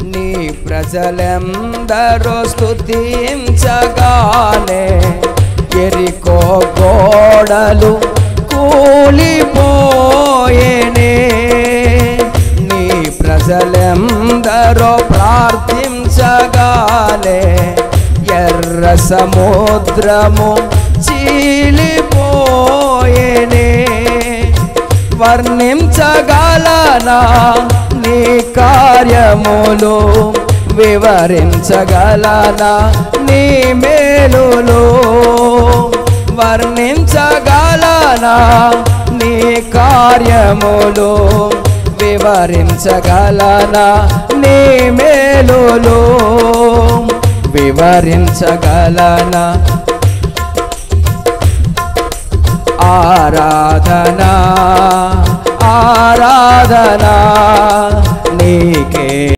నీ ప్రజలందరూ స్తుతించగానే ఎరికో గోడలు కూలిపోయేనే నీ ప్రజలందరూ ప్రార్థించగానే ఎర్ర సముద్రము చీలిపోయేనే వర్ణించగలనా నీ కార్యములు వివరించగలనా నీ మేలులు వర్ణించగలనా నీ కార్యములు వివరించగలనా నీ మేలులు వివరించగలనా ఆరాధనా ఆరాధనా నీకే